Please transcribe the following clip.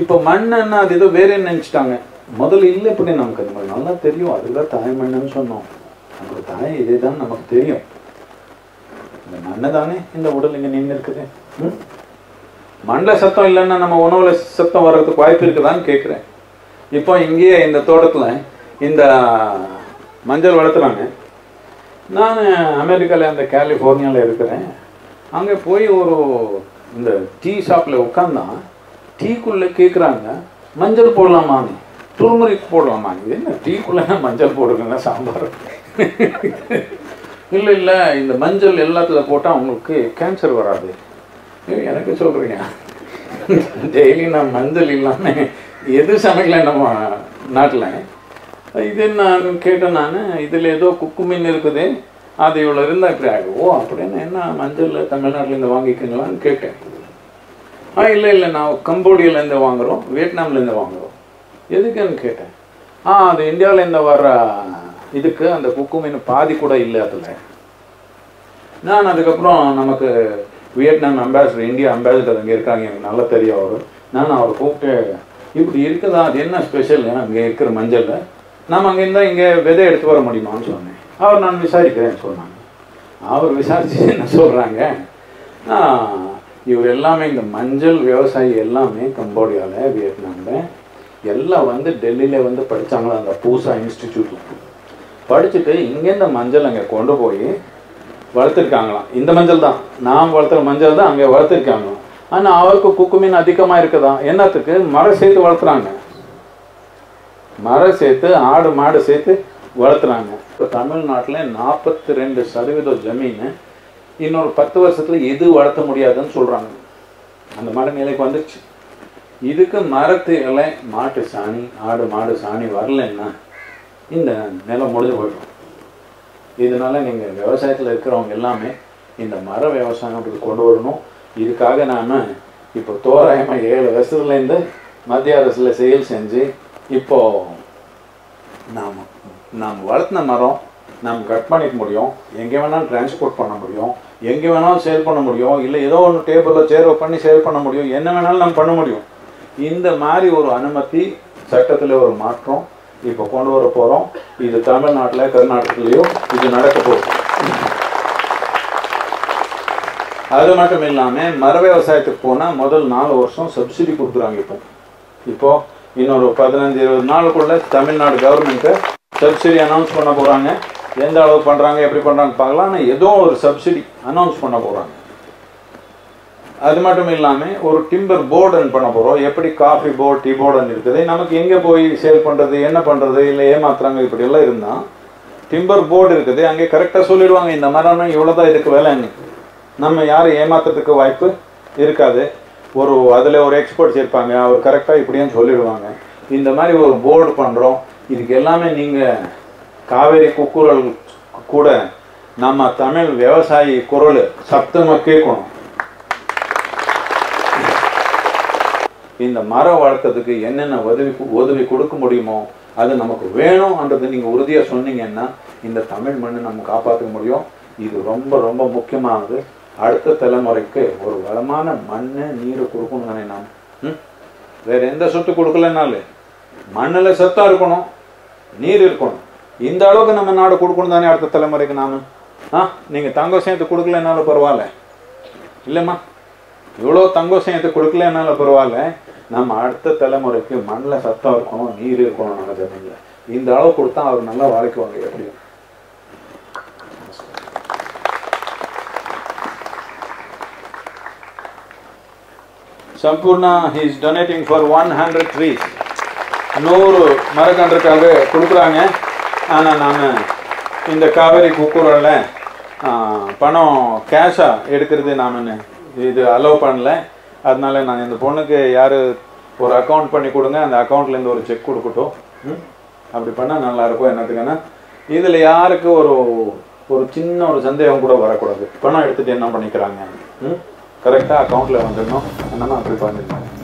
இப்போ மண்ணுன்னா அது ஏதோ வேற நினைச்சிட்டாங்க முதல்ல இல்லை இப்படி நமக்கு அது மாதிரி நல்லா தெரியும் அதுதான் தாய் மண்ணுன்னு சொன்னோம் நமக்கு தாய் இதுதான் நமக்கு தெரியும் இந்த மண்ணு தானே இந்த உடல் இங்க நின்று இருக்குது ம்? மண்ல சத்தம் இல்லைன்னா நம்ம உணவுல சத்தம் வர்றதுக்கு வாய்ப்பு இருக்குதான்னு கேட்குறேன் இப்போ இங்கேயே இந்த தோட்டத்துல இந்த மஞ்சள் வளர்த்துறாங்க நான் அமெரிக்காவில் அந்த கலிஃபோர்னியாவில் இருக்கிறேன் அங்கே போய் ஒரு இந்த டீ ஷாப்பில் உட்காந்தா டீக்குள்ளே கேட்குறாங்க மஞ்சள் போடலாமான்னு துருமுறைக்கு போடலாமா இது என்ன டீக்குள்ளே மஞ்சள் போடுங்கன்னா சாம்பார் இல்லை இல்லை இந்த மஞ்சள் எல்லாத்துல போட்டால் உங்களுக்கு கேன்சர் வராது ஏய், எனக்கு சொல்கிறீங்க டெய்லி நான் மஞ்சள் இல்லாமல் எது சமைக்கல நம்ம நாட்டில் இது நான் கேட்டேன் நான் இதில் ஏதோ குக்கு மீன் இருக்குது அது இவ்வளோ இருந்தால் இப்படி ஆகும் ஓ அப்படின்னு என்ன மஞ்சள் தமிழ்நாட்டிலேருந்து வாங்கிக்கங்களான்னு கேட்டேன் ஆ இல்லை இல்லை நான் கம்போடியாலேருந்து வாங்குகிறோம் வியட்நாம்லேருந்து வாங்குகிறோம் எதுக்குன்னு கேட்டேன் ஆ அது இந்தியாவிலேருந்து வர்ற இதுக்கு அந்த குக்கு மீன் பாதி கூட இல்லை அதில் நான் அதுக்கப்புறம் நமக்கு வியட்நாம் அம்பாசிடர் இந்தியா அம்பாசிடர் அங்கே இருக்காங்க எனக்கு நல்லா தெரியும் அவர் நான் அவரை கூப்பிட்டு இப்படி இருக்குதா அது என்ன ஸ்பெஷல் அங்கே இருக்கிற மஞ்சள் நம்ம அங்கே இருந்தால் இங்கே விதை எடுத்து வர முடியுமான்னு சொன்னேன் அவர் நான் விசாரிக்கிறேன்னு சொன்னாங்க அவர் விசாரிச்சு என்ன சொல்கிறாங்க இவர் எல்லாமே இந்த மஞ்சள் விவசாயி எல்லாமே கம்போடியாவில் வியட்நாமில் எல்லாம் வந்து டெல்லியில் வந்து படிச்சாங்களா அந்த பூசா இன்ஸ்டிடியூட் படிச்சுட்டு இங்கேருந்து மஞ்சள் அங்கே கொண்டு போய் வளர்த்துருக்காங்களாம் இந்த மஞ்சள் தான் நாம் வளர்த்துற மஞ்சள் தான் அங்கே வளர்த்துருக்காங்களாம் ஆனால் அவருக்கு குக்கு மீன் அதிகமாக இருக்குதா என்னத்துக்கு மரம் சேர்த்து வளர்த்துறாங்க மரம் சேர்த்து ஆடு மாடு சேர்த்து வளர்த்துறாங்க இப்போ தமிழ்நாட்டில் நாற்பத்தி ரெண்டு சதவீத ஜமீன் இன்னொரு பத்து வருஷத்துல எது வளர்த்த முடியாதுன்னு சொல்றாங்க அந்த மாதிரி நிலைக்கு வந்துடுச்சு இதுக்கு மரத்து இலை மாட்டு சாணி ஆடு மாடு சாணி வரலைன்னா இந்த நிலம் முடிஞ்சு போயிடும் இதனால நீங்க விவசாயத்துல இருக்கிறவங்க எல்லாமே இந்த மர விவசாயம் அப்படி கொண்டு வரணும் இதுக்காக நாம இப்போ தோராயமா ஏழு வருஷத்துலேருந்து மத்திய அரசுல செயல் செஞ்சு இப்போ நாம் நாம் வளர்த்தின மரம் நாம் கட் பண்ணிக்க முடியும் எங்கே வேணாலும் டிரான்ஸ்போர்ட் பண்ண முடியும் எங்கே வேணாலும் சேல் பண்ண முடியும் இல்லை ஏதோ ஒன்று டேபிளில் சேரோ பண்ணி சேல் பண்ண முடியும் என்ன வேணாலும் நம்ம பண்ண முடியும் இந்த மாதிரி ஒரு அனுமதி சட்டத்தில் ஒரு மாற்றம் இப்போ கொண்டு வர போகிறோம் இது தமிழ்நாட்டில் கர்நாடகத்துலேயும் இது நடக்க போகுது அது மட்டும் இல்லாமல் மர விவசாயத்துக்கு போனால் முதல் நாலு வருஷம் சப்சிடி கொடுக்குறாங்க இப்போ இப்போ இன்னொரு பதினஞ்சு இருபது நாளுக்குள்ள தமிழ்நாடு கவர்மெண்ட்டு சப்சிடி அனௌன்ஸ் பண்ண போகிறாங்க எந்த அளவு பண்ணுறாங்க எப்படி பண்ணுறாங்க பார்க்கலாம் ஆனால் ஏதோ ஒரு சப்சிடி அனௌன்ஸ் பண்ண போகிறாங்க அது மட்டும் இல்லாமல் ஒரு டிம்பர் போர்டுன்னு பண்ண போகிறோம் எப்படி காஃபி போர்டு டீ போர்டுன்னு இருக்குது நமக்கு எங்கே போய் சேல் பண்ணுறது என்ன பண்ணுறது இல்லை ஏமாத்துறாங்க இப்படி எல்லாம் இருந்தால் டிம்பர் போர்டு இருக்குது அங்கே கரெக்டாக சொல்லிடுவாங்க இந்த மரம்னா இவ்வளோ தான் இதுக்கு விலைன்னு நம்ம யாரும் ஏமாத்துறதுக்கு வாய்ப்பு இருக்காது ஒரு அதில் ஒரு எக்ஸ்பர்ட்ஸ் இருப்பாங்க அவர் கரெக்டாக இப்படின்னு சொல்லிடுவாங்க இந்த மாதிரி ஒரு போர்டு பண்ணுறோம் இதுக்கு எல்லாமே நீங்கள் காவேரி குக்குரல் கூட நம்ம தமிழ் விவசாயி குரல் சத்தமாக கேட்கணும் இந்த மரம் வளர்க்கறதுக்கு என்னென்ன உதவி உதவி கொடுக்க முடியுமோ அது நமக்கு வேணும்ன்றது நீங்கள் உறுதியாக சொன்னீங்கன்னா இந்த தமிழ் மண்ணை நம்ம காப்பாற்ற முடியும் இது ரொம்ப ரொம்ப முக்கியமானது அடுத்த தலைமுறைக்கு ஒரு வளமான மண் நீர் கொடுக்கணும் தானே நாம் ம்? வேற எந்த சொத்து கொடுக்கலனாலும் மண்ணில் சத்தம் இருக்கணும் நீர் இருக்கணும் இந்த அளவுக்கு நம்ம நாடு கொடுக்கணும் தானே அடுத்த தலைமுறைக்கு நாம ஆ நீங்கள் தங்கம் சேர்த்து கொடுக்கலனாலும் பரவாயில்ல இல்லைம்மா இவ்வளோ தங்கம் சேர்த்து கொடுக்கலனாலும் பரவாயில்ல நம்ம அடுத்த தலைமுறைக்கு மண்ணில் சத்தம் இருக்கணும் நீர் இருக்கணும் நம்ம ஜமீனில் இந்த அளவு கொடுத்தா அவர் நல்லா வாழ்க்கைவாங்க எப்படியும் Sampoorna is donating for one hundred trees நூறு மரக்கன்றுக்காக கொடுக்குறாங்க ஆனால் நாம் இந்த காவேரி குக்கூரில் பணம் கேஷாக எடுக்கிறது நாம் இது அலோவ் பண்ணல அதனால நான் இந்த பொண்ணுக்கு யார் ஒரு அக்கௌண்ட் பண்ணி கொடுங்க அந்த அக்கௌண்ட்லேருந்து ஒரு செக் கொடுக்கட்டும் ம்? அப்படி பண்ணால் நல்லாயிருக்கும் என்னத்துக்குன்னா இதில் யாருக்கு ஒரு ஒரு சின்ன ஒரு சந்தேகம் கூட வரக்கூடாது பணம் எடுத்துகிட்டு என்ன பண்ணிக்கிறாங்க ம் கரெக்டாக அக்கௌண்ட்டில் வந்துடணும் என்னன்னா அப்படி பண்ணிருக்காங்க